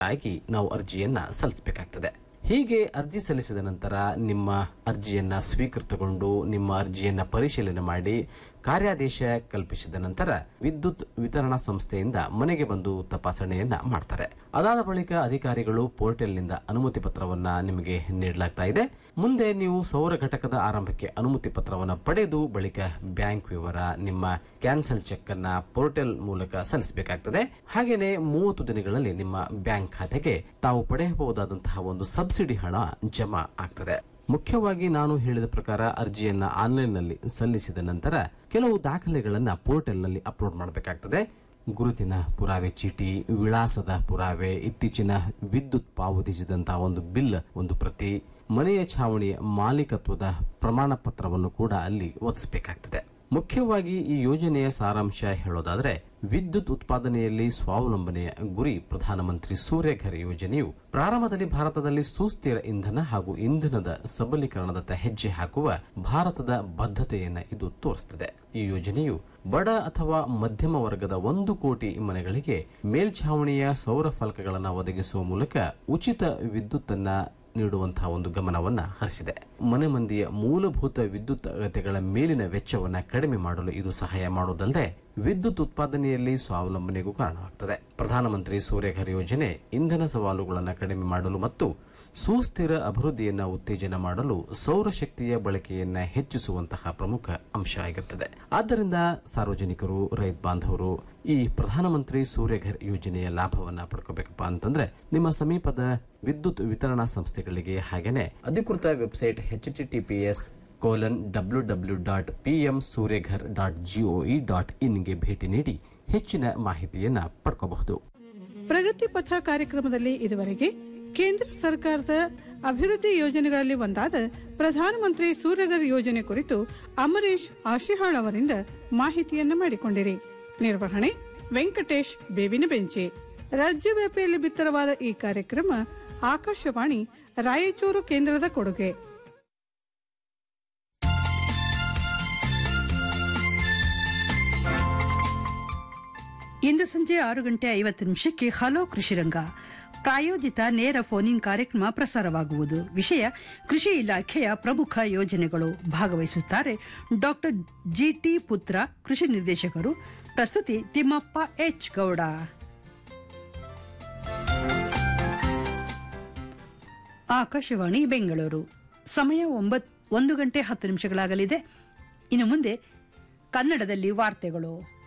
ಆಗಿ ನಾವು ಅರ್ಜಿಯನ್ನ ಸಲ್ಲಿಸಬೇಕಾಗ್ತದೆ ಹೀಗೆ ಅರ್ಜಿ ಸಲ್ಲಿಸಿದ ನಂತರ ನಿಮ್ಮ ಅರ್ಜಿಯನ್ನ ಸ್ವೀಕೃತಗೊಂಡು ನಿಮ್ಮ ಅರ್ಜಿಯನ್ನ ಪರಿಶೀಲನೆ ಮಾಡಿ ಕಾರ್ಯಾದೇಶ ಕಲ್ಪಿಸಿದ ನಂತರ ವಿದ್ಯುತ್ ವಿತರಣಾ ಸಂಸ್ಥೆಯಿಂದ ಮನೆಗೆ ಬಂದು ತಪಾಸಣೆಯನ್ನ ಮಾಡ್ತಾರೆ ಅದಾದ ಬಳಿಕ ಅಧಿಕಾರಿಗಳು ಪೋರ್ಟಲ್ನಿಂದ ಅನುಮತಿ ಪತ್ರವನ್ನ ನಿಮಗೆ ನೀಡಲಾಗ್ತಾ ಇದೆ ಮುಂದೆ ನೀವು ಸೌರ ಘಟಕದ ಆರಂಭಕ್ಕೆ ಅನುಮತಿ ಪತ್ರವನ್ನು ಪಡೆದು ಬಳಿಕ ಬ್ಯಾಂಕ್ ವಿವರ ನಿಮ್ಮ ಕ್ಯಾನ್ಸಲ್ ಚೆಕ್ ಅನ್ನ ಪೋರ್ಟಲ್ ಮೂಲಕ ಸಲ್ಲಿಸಬೇಕಾಗ್ತದೆ ಹಾಗೇನೆ ಮೂವತ್ತು ದಿನಗಳಲ್ಲಿ ನಿಮ್ಮ ಬ್ಯಾಂಕ್ ಖಾತೆಗೆ ತಾವು ಪಡೆಯಬಹುದಾದಂತಹ ಒಂದು ಸಬ್ಸಿಡಿ ಹಣ ಜಮಾ ಆಗ್ತದೆ ಮುಖ್ಯವಾಗಿ ನಾನು ಹೇಳಿದ ಪ್ರಕಾರ ಅರ್ಜಿಯನ್ನ ಆನ್ಲೈನ್ನಲ್ಲಿ ಸಲ್ಲಿಸಿದ ನಂತರ ಕೆಲವು ದಾಖಲೆಗಳನ್ನ ಪೋರ್ಟಲ್ನಲ್ಲಿ ಅಪ್ಲೋಡ್ ಮಾಡಬೇಕಾಗ್ತದೆ ಗುರುತಿನ ಪುರಾವೆ ಚೀಟಿ ವಿಳಾಸದ ಪುರಾವೆ ಇತ್ತೀಚಿನ ವಿದ್ಯುತ್ ಪಾವತಿಸಿದಂತಹ ಒಂದು ಬಿಲ್ ಒಂದು ಪ್ರತಿ ಮನೆಯ ಛಾವಣಿಯ ಮಾಲೀಕತ್ವದ ಪ್ರಮಾಣ ಪತ್ರವನ್ನು ಕೂಡ ಅಲ್ಲಿ ಒದಗಿಸಬೇಕಾಗ್ತದೆ ಮುಖ್ಯವಾಗಿ ಈ ಯೋಜನೆಯ ಸಾರಾಂಶ ಹೇಳೋದಾದ್ರೆ ವಿದ್ಯುತ್ ಉತ್ಪಾದನೆಯಲ್ಲಿ ಸ್ವಾವಲಂಬನೆಯ ಗುರಿ ಪ್ರಧಾನಮಂತ್ರಿ ಸೂರ್ಯಘರ್ ಯೋಜನೆಯು ಪ್ರಾರಂಭದಲ್ಲಿ ಭಾರತದಲ್ಲಿ ಸುಸ್ಥಿರ ಇಂಧನ ಹಾಗೂ ಇಂಧನದ ಸಬಲೀಕರಣದತ್ತ ಹೆಜ್ಜೆ ಹಾಕುವ ಭಾರತದ ಬದ್ಧತೆಯನ್ನ ಇದು ತೋರಿಸುತ್ತದೆ ಈ ಯೋಜನೆಯು ಬಡ ಅಥವಾ ಮಧ್ಯಮ ವರ್ಗದ ಒಂದು ಕೋಟಿ ಮನೆಗಳಿಗೆ ಮೇಲ್ಛಾವಣಿಯ ಸೌರ ಫಲಕಗಳನ್ನು ಒದಗಿಸುವ ಮೂಲಕ ಉಚಿತ ವಿದ್ಯುತ್ತನ್ನ ನೀಡುವಂತಹ ಒಂದು ಗಮನವನ್ನ ಹರಿಸಿದೆ ಮನೆ ಮಂದಿಯ ಮೂಲಭೂತ ವಿದ್ಯುತ್ ಅಗತ್ಯಗಳ ಮೇಲಿನ ವೆಚ್ಚವನ್ನ ಕಡಿಮೆ ಮಾಡಲು ಇದು ಸಹಾಯ ಮಾಡುವುದಲ್ಲದೆ ವಿದ್ಯುತ್ ಉತ್ಪಾದನೆಯಲ್ಲಿ ಸ್ವಾವಲಂಬನೆಗೂ ಕಾರಣವಾಗುತ್ತದೆ ಪ್ರಧಾನಮಂತ್ರಿ ಸೂರ್ಯಘರ್ ಯೋಜನೆ ಇಂಧನ ಸವಾಲುಗಳನ್ನು ಕಡಿಮೆ ಮಾಡಲು ಮತ್ತು ಸುಸ್ಥಿರ ಅಭಿವೃದ್ಧಿಯನ್ನ ಉತ್ತೇಜನ ಮಾಡಲು ಸೌರಶಕ್ತಿಯ ಬಳಕೆಯನ್ನ ಹೆಚ್ಚಿಸುವಂತಹ ಪ್ರಮುಖ ಅಂಶ ಆಗಿರುತ್ತದೆ ಆದ್ದರಿಂದ ಸಾರ್ವಜನಿಕರು ರೈತ ಬಾಂಧವರು ಈ ಪ್ರಧಾನಮಂತ್ರಿ ಸೂರ್ಯಘರ್ ಯೋಜನೆಯ ಲಾಭವನ್ನ ಪಡ್ಕೋಬೇಕಪ್ಪ ಅಂತಂದ್ರೆ ನಿಮ್ಮ ಸಮೀಪದ ವಿದ್ಯುತ್ ವಿತರಣಾ ಸಂಸ್ಥೆಗಳಿಗೆ ಹಾಗೇನೆ ಅಧಿಕೃತ website H T T P S colon W W dot P M Suryaghar dot GOE dot ಇನ್ಗೆ ಭೇಟಿ ನೀಡಿ ಹೆಚ್ಚಿನ ಮಾಹಿತಿಯನ್ನ ಪಡ್ಕೋಬಹುದು ಪ್ರಗತಿ ಪಥ ಕಾರ್ಯಕ್ರಮದಲ್ಲಿ ಇದುವರೆಗೆ ಕೇಂದ್ರ ಸರ್ಕಾರದ ಅಭಿವೃದ್ಧಿ ಯೋಜನೆಗಳಲ್ಲಿ ಒಂದಾದ ಪ್ರಧಾನಮಂತ್ರಿ ಸೂರ್ಯಗರ್ ಯೋಜನೆ ಕುರಿತು ಅಮರೇಶ್ ಆಶಿಹಾಳ್ ಅವರಿಂದ ಮಾಹಿತಿಯನ್ನ ಮಾಡಿಕೊಂಡಿರಿ ನಿರ್ವಹಣೆ ವೆಂಕಟೇಶ್ ಬೇವಿನ ಬೆಂಚೆ ರಾಜ್ಯವ್ಯಾಪಿಯಲ್ಲಿ ಬಿತ್ತರವಾದ ಈ ಕಾರ್ಯಕ್ರಮ ಆಕಾಶವಾಣಿ ರಾಯಚೂರು ಕೇಂದ್ರದ ಕೊಡುಗೆ ಇಂದು ಸಂಜೆ ಆರು ಗಂಟೆ ಐವತ್ತು ನಿಮಿಷಕ್ಕೆ ಹಲೋ ಕೃಷಿರಂಗ ಪ್ರಾಯೋಜಿತ ನೇರ ಫೋನ್ ಇನ್ ಕಾರ್ಯಕ್ರಮ ಪ್ರಸಾರವಾಗುವುದು ವಿಷಯ ಕೃಷಿ ಇಲಾಖೆಯ ಪ್ರಮುಖ ಯೋಜನೆಗಳು ಭಾಗವಹಿಸುತ್ತಾರೆ ಡಾಕ್ಟರ್ ಜಿಟಿ ಪುತ್ರ ಕೃಷಿ ನಿರ್ದೇಶಕರು ಪ್ರಸ್ತುತಿ ತಿಮ್ಮಪ್ಪ ಎಚ್ ಗೌಡ ಆಕಾಶವಾಣಿ ಬೆಂಗಳೂರು ಸಮಯ ಒಂಬತ್ ಒಂದು ಗಂಟೆ ಹತ್ತು ನಿಮಿಷಗಳಾಗಲಿದೆ ಇನ್ನು ಮುಂದೆ ಕನ್ನಡದಲ್ಲಿ ವಾರ್ತೆಗಳು